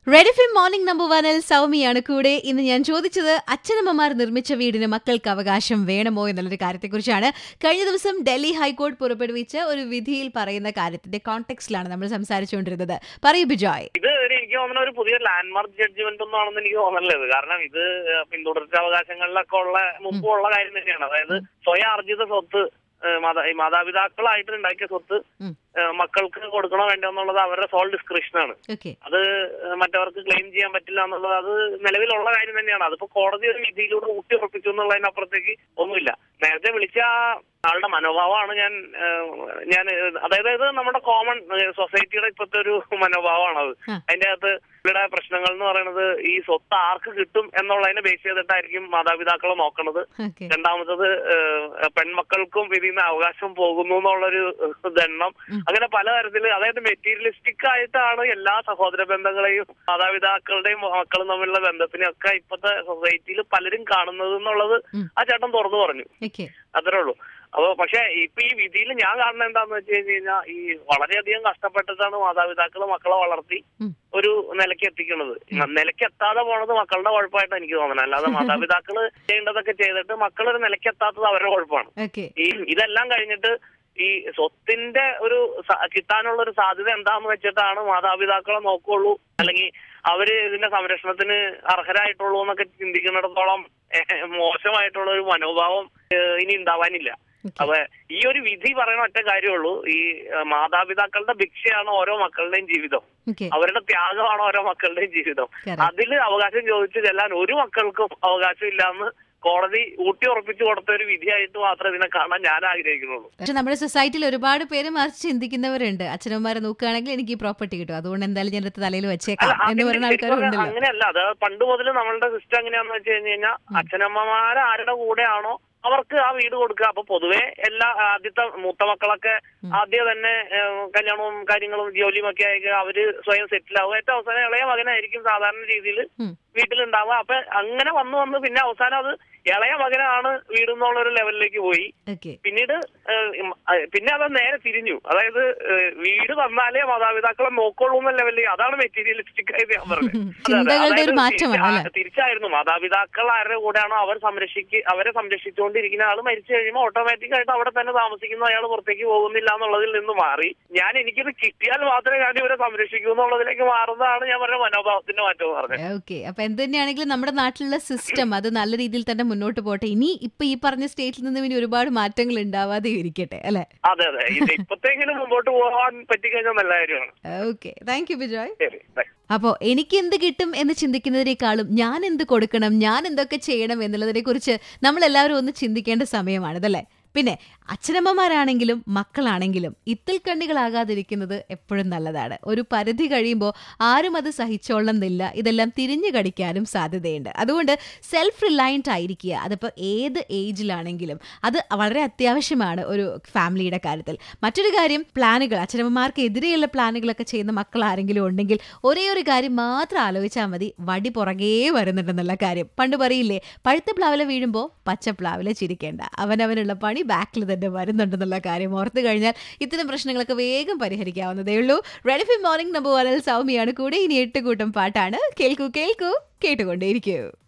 Red F morning number വനിൽ സൗമിയാണ് കൂടെ ഇന്ന് ഞാൻ ചോദിച്ചത് അച്ഛനമ്മമാർ നിർമ്മിച്ച വീടിന് മക്കൾക്ക് അവകാശം വേണമോ എന്നുള്ളൊരു കാര്യത്തെക്കുറിച്ചാണ് കഴിഞ്ഞ ദിവസം ഡൽഹി ഹൈക്കോടതി പുറപ്പെടുവിച്ച ഒരു വിധിയിൽ പറയുന്ന കാര്യത്തിന്റെ കോണ്ടെക്സ്റ്റിലാണ് നമ്മൾ സംസാരിച്ചുകൊണ്ടിരുന്നത് പറയൂ ബിജോയ് ഇത് ഒരു എനിക്ക് തോന്നുന്ന ഒരു പുതിയ ലാൻഡ്മാർക്ക് ജഡ്ജ്മെന്റ് ഒന്നും ആണെന്ന് എനിക്ക് തോന്നുന്നില്ല ഇത് കാരണം ഇത് പിന്തുടർച്ചാവകാശങ്ങളിലൊക്കെ ഉള്ള മുമ്പും ഉള്ള കാര്യം തന്നെയാണ് അതായത് സ്വയം ആർജിത സ്വത്ത് ഏഹ് മാതാ ഈ മാതാപിതാക്കളായിട്ട് ഉണ്ടാക്കിയ സ്വത്ത് ഉം. ഏഹ് മക്കൾക്ക് കൊടുക്കണോ വേണ്ടോ എന്നുള്ളത് അവരുടെ സോൾ ഡിസ്ക്രിപ്ഷനാണ് ഓക്കെ അത് മറ്റവർക്ക് ക്ലെയിം ചെയ്യാൻ പറ്റില്ല എന്നുള്ളത് അത് നിലവിലുള്ള കാര്യം തന്നെയാണ് അതിപ്പോ കോടതി ഒരു വിധിയിലൂടെ ഊട്ടി ഉറപ്പിച്ചു എന്നുള്ളതിനപ്പുറത്തേക്ക് ഒന്നുമില്ല നേരത്തെ വിളിച്ച ആളുടെ മനോഭാവമാണ് ഞാൻ ഏഹ്, ഞാൻ ഏഹ്, അതായത് ഇത് നമ്മുടെ കോമൺ സൊസൈറ്റിയുടെ ഇപ്പോഴത്തെ ഒരു മനോഭാവമാണ് അത് ആ. അതിന്റെ അകത്ത് ഇവിടെ പ്രശ്നങ്ങൾ എന്ന് പറയുന്നത് ഈ സ്വത്ത് ആർക്ക് കിട്ടും എന്നുള്ളതിനെ ബേസ് ചെയ്തിട്ടായിരിക്കും മാതാപിതാക്കളെ നോക്കണത് ഓക്കെ രണ്ടാമത്തത് ഏഹ്, പെൺമക്കൾക്കും ഇതിൽ നിന്ന് അവകാശം പോകുന്നു എന്നുള്ളൊരു ദണ്ണം ഉം. അങ്ങനെ പലതരത്തില് അതായത് മെറ്റീരിയലിസ്റ്റിക് ആയിട്ടാണ് എല്ലാ സഹോദര ബന്ധങ്ങളെയും മാതാപിതാക്കളുടെയും മക്കളും തമ്മിലുള്ള ബന്ധത്തിനെയൊക്കെ ഇപ്പോഴത്തെ സൊസൈറ്റിയിൽ പലരും കാണുന്നത് എന്നുള്ളത് ഉം. ആ ചേട്ടൻ തുറന്നു പറഞ്ഞു ഓക്കെ അത്രേ ഉള്ളൂ അപ്പൊ പക്ഷെ ഇപ്പൊ ഈ വിധിയിൽ ഞാൻ കാണുന്നത് എന്താന്ന് വെച്ച് കഴിഞ്ഞ് കഴിഞ്ഞാൽ ഈ വളരെയധികം കഷ്ടപ്പെട്ടിട്ടാണ് മാതാപിതാക്കൾ മക്കളെ വളർത്തി ഉം. ഒരു നിലയ്ക്ക് എത്തിക്കുന്നത് നിലയ്ക്ക് എത്താതെ പോണത് മക്കളുടെ കുഴപ്പമായിട്ട് എനിക്ക് തോന്നണം അല്ലാതെ മാതാപിതാക്കള് ചെയ്യേണ്ടതൊക്കെ ചെയ്തിട്ട് മക്കളൊരു നിലയ്ക്ക് എത്താത്തത് അവരുടെ കുഴപ്പമാണ് ഓക്കെ ഈ ഇതെല്ലാം കഴിഞ്ഞിട്ട് ഈ സ്വത്തിന്റെ ഒരു സ- കിട്ടാനുള്ള ഒരു സാധ്യത എന്താന്ന് വെച്ചിട്ടാണ് മാതാപിതാക്കളെ നോക്കുള്ളൂ അല്ലെങ്കിൽ അവര് ഇതിന്റെ സംരക്ഷണത്തിന് അർഹരായിട്ടുള്ളൂ എന്നൊക്കെ ചിന്തിക്കുന്നിടത്തോളം ഏഹ്, മോശമായിട്ടുള്ള ഒരു മനോഭാവം ഏഹ്, ഇനി ഉണ്ടാവാനില്ല അപ്പൊ ഈ ഒരു വിധി പറയുന്ന ഒറ്റ കാര്യമുള്ളൂ ഈ ഏഹ്, മാതാപിതാക്കളുടെ ഭിക്ഷയാണ് ഓരോ മക്കളുടെയും ജീവിതം ഓക്കെ അവരുടെ ത്യാഗമാണ് ഓരോ മക്കളുടെയും ജീവിതം Correct. അതിൽ അവകാശം ചോദിച്ചു ചെല്ലാൻ ഒരു മക്കൾക്കും അവകാശം ഇല്ലാന്ന് കോടതി ഊട്ടി ഉറപ്പിച്ചു കൊടുത്ത ഒരു വിധിയായിട്ട് മാത്രമേ ഇതിനെ കാണാൻ ഞാൻ ആഗ്രഹിക്കുന്നുള്ളൂ പക്ഷെ നമ്മുടെ സൊസൈറ്റിയിൽ ഒരുപാട് പേര് മറിച്ച് ചിന്തിക്കുന്നവരുണ്ട് അച്ഛനമ്മമാരെ നോക്കുകയാണെങ്കിൽ എനിക്ക് ഈ പ്രോപ്പർട്ടി കിട്ടും അതുകൊണ്ട് എന്തായാലും ഞാൻ എടുത്ത് തലയിൽ വെച്ചേക്കാം അല്ല, എന്ന് അതിന്റെ പറയുന്ന ആൾക്കാരും ശരിക്കും ഉണ്ടല്ലോ അങ്ങനെയല്ല അത് പണ്ട് മുതൽ നമ്മളുടെ സിസ്റ്റം എങ്ങനെയാന്ന് വെച്ച് കഴിഞ്ഞ് കഴിഞ്ഞാൽ അച്ഛനമ്മമാര് ആരുടെ കൂടെയാണോ അവർക്ക് ആ വീട് കൊടുക്കുക അപ്പൊ പൊതുവെ എല്ലാ ആദ്യത്തെ മൂത്ത മക്കളൊക്കെ ആദ്യം തന്നെ ഏഹ്, കല്യാണവും കാര്യങ്ങളും ജോലിയും ഒക്കെ ആയി അവര് സ്വയം സെറ്റിൽ ആവുക ഏറ്റവും അവസാനം ഇളയ മകനായിരിക്കും സാധാരണ രീതിയിൽ ഉം. വീട്ടിലുണ്ടാവുക അപ്പൊ അങ്ങനെ വന്ന് വന്ന് പിന്നെ അവസാനം അത് ഇളയ മകനാണ് വീട് എന്നുള്ള ഒരു ലെവലിലേക്ക് പോയി ഓക്കെ പിന്നീട് ഏഹ്, ഉം, അഹ് പിന്നെ അത് നേരെ തിരിഞ്ഞു അതായത് ഏഹ്, വീട് വന്നാലേ മാതാപിതാക്കളെ നോക്കുള്ളൂ എന്ന ലെവലിൽ അതാണ് മെറ്റീരിയലിസ്റ്റിക് ആയിട്ട് ഞാൻ പറഞ്ഞത് അതെ, അതെ. ചിന്തകളുടെ ഒരു അതായത് മാറ്റമാണ് തിരിച്ച് അല്ലേ? ആ, തിരിച്ചായിരുന്നു മാതാപിതാക്കൾ ആരുടെ കൂടെയാണോ അവർ സംരക്ഷിക്ക് അവരെ സംരക്ഷിച്ചുകൊണ്ടിരിക്കുന്ന ആൾ മരിച്ചു കഴിയുമ്പോൾ ഓട്ടോമാറ്റിക് ആയിട്ട് അവിടെ തന്നെ താമസിക്കുന്ന അയാൾ പുറത്തേക്ക് പോകുന്നില്ല എന്നുള്ളതിൽ നിന്ന് മാറി ഞാൻ എനിക്കിത് കിട്ടിയാൽ മാത്രമേ ഞാൻ ഇവരെ സംരക്ഷിക്കൂ എന്നുള്ളതിലേക്ക് മാറുന്നതാണ് ഞാൻ പറഞ്ഞ മനോഭാവത്തിന്റെ മാറ്റം എന്ന് പറഞ്ഞത് ഓക്കെ അപ്പൊ എന്ത് തന്നെയാണെങ്കിലും നമ്മുടെ നാട്ടിലുള്ള സിസ്റ്റം അത് നല്ല രീതിയിൽ തന്നെ മുന്നോട്ട് പോട്ടെ ഇനി ഇപ്പൊ ഈ പറഞ്ഞ സ്റ്റേറ്റിൽ നിന്നും ഇനി ഒരുപാട് മാറ്റങ്ങൾ ഉണ്ടാവാതെ ഇരിക്കട്ടെ അല്ലെ അതെ അതെ ഇത് ഇപ്പത്തെങ്കിലും മുമ്പോട്ട് പോകാൻ പറ്റിക്കഴിഞ്ഞാൽ നല്ല കാര്യമാണ് ഓക്കെ താങ്ക് യു ബിജോയ് ശരി ബൈ അപ്പോൾ എനിക്ക് എന്ത് കിട്ടും എന്ന് ചിന്തിക്കുന്നതിനേക്കാളും ഞാൻ എന്ത് കൊടുക്കണം ഞാൻ എന്തൊക്കെ ചെയ്യണം എന്നുള്ളതിനെ കുറിച്ച് നമ്മൾ എല്ലാവരും ഒന്ന് ചിന്തിക്കേണ്ട സമയമാണിതല്ലേ പിന്നെ അച്ഛനമ്മമാരാണെങ്കിലും മക്കളാണെങ്കിലും ഇത്തിൽ കണ്ണികളാകാതിരിക്കുന്നത് എപ്പോഴും നല്ലതാണ് ഒരു പരിധി കഴിയുമ്പോൾ ആരും അത് സഹിച്ചോളണമെന്നില്ല ഇതെല്ലാം തിരിഞ്ഞു കടിക്കാനും സാധ്യതയുണ്ട് അതുകൊണ്ട് സെൽഫ് റിലയൻറ്റ് ആയിരിക്കുക അതിപ്പോൾ ഏത് ഏജിലാണെങ്കിലും അത് വളരെ അത്യാവശ്യമാണ് ഒരു ഫാമിലിയുടെ കാര്യത്തിൽ മറ്റൊരു കാര്യം പ്ലാനുകൾ അച്ഛനമ്മമാർക്ക് എതിരെയുള്ള പ്ലാനുകളൊക്കെ ചെയ്യുന്ന മക്കൾ ആരെങ്കിലും ഉണ്ടെങ്കിൽ ഒരേ ഒരു കാര്യം മാത്രം ആലോചിച്ചാൽ മതി വടി പുറകേ വരുന്നുണ്ടെന്നുള്ള കാര്യം പണ്ട് പറയില്ലേ പഴുത്ത പ്ലാവില വീഴുമ്പോൾ പച്ച പ്ലാവില ചിരിക്കേണ്ട അവനവനുള്ള പണി ബാക്കിൽ തന്നെ വരുന്നുണ്ടെന്നുള്ള കാര്യം ഓർത്തു കഴിഞ്ഞാൽ ഇത്തരം പ്രശ്നങ്ങളൊക്കെ വേഗം പരിഹരിക്കാവുന്നതേ ഉള്ളൂ റെഡി ഫി മോർണിംഗ് നമ്പർ വരൽ സൗമിയാണ് കൂടെ ഇനി എട്ട് കൂട്ടം പാട്ടാണ് കേൾക്കൂ കേൾക്കൂ കേട്ടുകൊണ്ടേയിരിക്കൂ